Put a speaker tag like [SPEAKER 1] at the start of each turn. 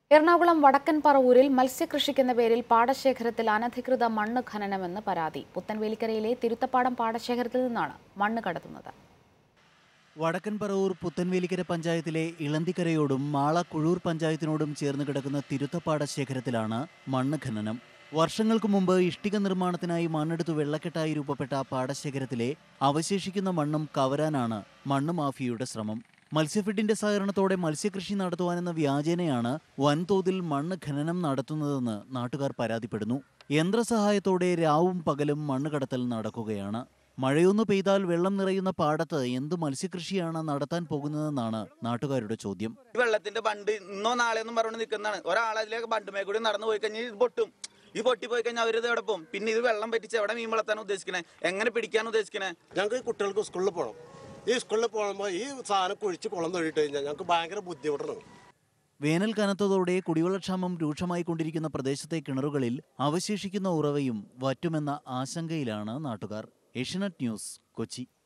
[SPEAKER 1] എറണാകുളം വടക്കൻ പറവൂരിൽ മത്സ്യകൃഷിക്കെന്ന പേരിൽ പാടശേഖരത്തിൽ അനധികൃത മണ്ണ് ഖനനമെന്ന് പരാതി പുത്തൻവേലിക്കരയിലെ തിരുത്തപ്പാടം പാടശേഖരത്തിൽ നിന്നാണ് മണ്ണ് കടത്തുന്നത്
[SPEAKER 2] വടക്കൻ പറവൂർ പുത്തൻവേലിക്കര പഞ്ചായത്തിലെ ഇളന്തിക്കരയോടും മാള കുഴൂർ പഞ്ചായത്തിനോടും ചേർന്ന് കിടക്കുന്ന തിരുത്തപ്പാട ശേഖരത്തിലാണ് മണ്ണ് ഖനനം വർഷങ്ങൾക്ക് മുമ്പ് ഇഷ്ടിക നിർമ്മാണത്തിനായി മണ്ണെടുത്ത് വെള്ളക്കെട്ടായി രൂപപ്പെട്ട പാടശേഖരത്തിലെ അവശേഷിക്കുന്ന മണ്ണും കവരാനാണ് മണ്ണ് മാഫിയയുടെ ശ്രമം മത്സ്യഫെഡിന്റെ സഹകരണത്തോടെ മത്സ്യകൃഷി നടത്തുവാനെന്ന വ്യാജേനയാണ് വൻതോതിൽ മണ്ണ് ഖനനം നടത്തുന്നതെന്ന് നാട്ടുകാർ പരാതിപ്പെടുന്നു യന്ത്രസഹായത്തോടെ രാവും പകലും മണ്ണ് കടത്തൽ നടക്കുകയാണ് മഴയൊന്നു പെയ്താൽ വെള്ളം നിറയുന്ന പാടത്ത് എന്ത് മത്സ്യകൃഷിയാണ് നടത്താൻ പോകുന്നതെന്നാണ് നാട്ടുകാരുടെ ചോദ്യം
[SPEAKER 3] ഈ വെള്ളത്തിന്റെ ബണ്ട് ഇന്നോ നാളെ ഒന്നും പറഞ്ഞു നിൽക്കുന്നതാണ് ഒരാൾ അതിലേക്ക് ബണ്ടുമേ കൂടി നടന്നു പോയി കഴിഞ്ഞാൽ ഇത് പൊട്ടും ഈ പൊട്ടി പോയി കഴിഞ്ഞാൽ അവരിത് എവിടെ പോകും പിന്നെ ഇത് വെള്ളം പറ്റിച്ച് എവിടെ മീൻ വളർത്താൻ ഉദ്ദേശിക്കണേ എങ്ങനെ പിടിക്കാൻ ഉദ്ദേശിക്കണേ
[SPEAKER 4] ഞങ്ങൾക്ക് ഈ കുട്ടികൾക്ക് സ്കൂളിൽ പോകണം ഈ സ്കൂളിൽ പോകുമ്പോൾ ഈ സാധനം കുഴിച്ച് കുളം തൊഴിട്ട് കഴിഞ്ഞാൽ ഞങ്ങൾക്ക് ഭയങ്കര ബുദ്ധിമുട്ടാണ്
[SPEAKER 2] വേനൽ കനത്തതോടെ കുടിവെള്ളക്ഷാമം രൂക്ഷമായിക്കൊണ്ടിരിക്കുന്ന പ്രദേശത്തെ കിണറുകളിൽ അവശേഷിക്കുന്ന ഉറവയും വറ്റുമെന്ന ആശങ്കയിലാണ് നാട്ടുകാർ ഏഷ്യനെറ്റ് ന്യൂസ് കൊച്ചി